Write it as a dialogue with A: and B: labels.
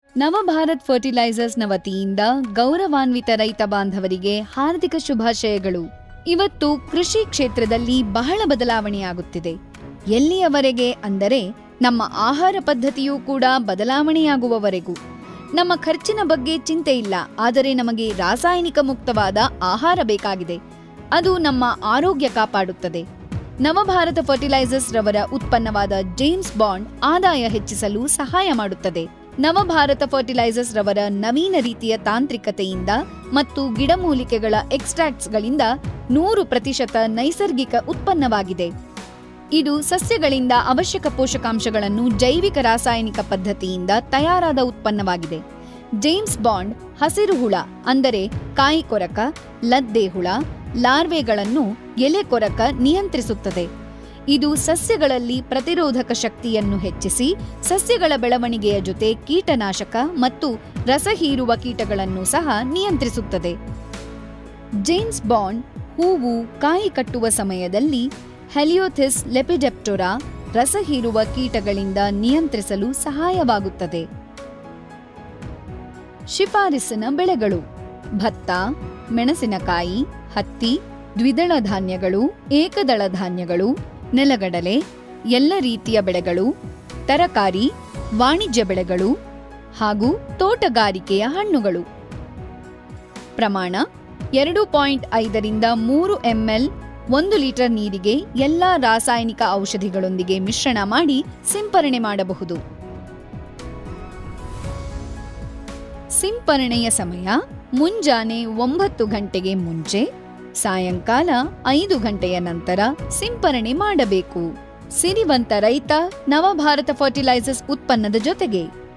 A: ನವಭಾರತ್ ಫರ್ಟಿಲೈಸರ್ಸ್ನ ವತಿಯಿಂದ ಗೌರವಾನ್ವಿತ ರೈತ ಬಾಂಧವರಿಗೆ ಹಾರ್ದಿಕ ಶುಭಾಶಯಗಳು ಇವತ್ತು ಕೃಷಿ ಕ್ಷೇತ್ರದಲ್ಲಿ ಬಹಳ ಬದಲಾವಣೆಯಾಗುತ್ತಿದೆ ಎಲ್ಲಿಯವರೆಗೆ ಅಂದರೆ ನಮ್ಮ ಆಹಾರ ಪದ್ಧತಿಯೂ ಕೂಡ ಬದಲಾವಣೆಯಾಗುವವರೆಗೂ ನಮ್ಮ ಖರ್ಚಿನ ಬಗ್ಗೆ ಚಿಂತೆ ಇಲ್ಲ ಆದರೆ ನಮಗೆ ರಾಸಾಯನಿಕ ಮುಕ್ತವಾದ ಆಹಾರ ಬೇಕಾಗಿದೆ ಅದು ನಮ್ಮ ಆರೋಗ್ಯ ಕಾಪಾಡುತ್ತದೆ ನವಭಾರತ ಫರ್ಟಿಲೈಸರ್ಸ್ ರವರ ಉತ್ಪನ್ನವಾದ ಜೇಮ್ಸ್ ಬಾಂಡ್ ಆದಾಯ ಹೆಚ್ಚಿಸಲು ಸಹಾಯ ಮಾಡುತ್ತದೆ ನವಭಾರತ ಫರ್ಟಿಲೈಸರ್ಸ್ ರವರ ನವೀನ ರೀತಿಯ ತಾಂತ್ರಿಕತೆಯಿಂದ ಮತ್ತು ಗಿಡಮೂಲಿಕೆಗಳ ಎಕ್ಸ್ಟ್ರಾಕ್ಟ್ಸ್ಗಳಿಂದ ನೂರು ಪ್ರತಿಶತ ನೈಸರ್ಗಿಕ ಉತ್ಪನ್ನವಾಗಿದೆ ಇದು ಸಸ್ಯಗಳಿಂದ ಅವಶ್ಯಕ ಪೋಷಕಾಂಶಗಳನ್ನು ಜೈವಿಕ ರಾಸಾಯನಿಕ ಪದ್ಧತಿಯಿಂದ ತಯಾರಾದ ಉತ್ಪನ್ನವಾಗಿದೆ ಜೇಮ್ಸ್ ಬಾಂಡ್ ಹಸಿರು ಹುಳ ಅಂದರೆ ಕಾಯಿ ಕೊರಕ ಲದ್ದೆ ಹುಳ ಲಾರ್ವೆಗಳನ್ನು ಎಲೆ ಕೊರಕ ನಿಯಂತ್ರಿಸುತ್ತದೆ ಇದು ಸಸ್ಯಗಳಲ್ಲಿ ಪ್ರತಿರೋಧಕ ಶಕ್ತಿಯನ್ನು ಹೆಚ್ಚಿಸಿ ಸಸ್ಯಗಳ ಬೆಳವಣಿಗೆಯ ಜೊತೆ ಕೀಟನಾಶಕ ಮತ್ತು ರಸಹೀರುವ ಕೀಟಗಳನ್ನು ಸಹ ನಿಯಂತ್ರಿಸುತ್ತದೆ ಜೇಮ್ಸ್ ಬಾಂಡ್ ಹೂವು ಕಾಯಿ ಕಟ್ಟುವ ಸಮಯದಲ್ಲಿ ಹೆಲಿಯೋಥಿಸ್ ಲೆಪಿಡೆಪ್ಟೊರಾ ರಸಹೀರುವ ಕೀಟಗಳಿಂದ ನಿಯಂತ್ರಿಸಲು ಸಹಾಯವಾಗುತ್ತದೆ ಶಿಫಾರಸ್ಸಿನ ಬೆಳೆಗಳು ಭತ್ತ ಮೆಣಸಿನಕಾಯಿ ಹತ್ತಿ ದ್ವಿದಳ ಧಾನ್ಯಗಳು ಏಕದಳ ಧಾನ್ಯಗಳು ನೆಲಗಡಲೆ ಎಲ್ಲ ರೀತಿಯ ಬೆಳೆಗಳು ತರಕಾರಿ ವಾಣಿಜ್ಯ ಬೆಳೆಗಳು ಹಾಗೂ ತೋಟಗಾರಿಕೆಯ ಹಣ್ಣುಗಳು ಪ್ರಮಾಣ ಎರಡು ಪಾಯಿಂಟ್ ಐದರಿಂದ ಮೂರು ಎಂಎಲ್ ಒಂದು ಲೀಟರ್ ನೀರಿಗೆ ಎಲ್ಲಾ ರಾಸಾಯನಿಕ ಔಷಧಿಗಳೊಂದಿಗೆ ಮಿಶ್ರಣ ಮಾಡಿ ಸಿಂಪರಣೆ ಮಾಡಬಹುದು ಸಿಂಪರಣೆಯ ಸಮಯ ಮುಂಜಾನೆ ಒಂಬತ್ತು ಗಂಟೆಗೆ ಮುಂಚೆ ಸಾಯಂಕಾಲ ಐದು ಗಂಟೆಯ ನಂತರ ಸಿಂಪರಣೆ ಮಾಡಬೇಕು ಸಿರಿವಂತ ರೈತ ನವಭಾರತ ಫರ್ಟಿಲೈಸರ್ಸ್ ಉತ್ಪನ್ನದ ಜೊತೆಗೆ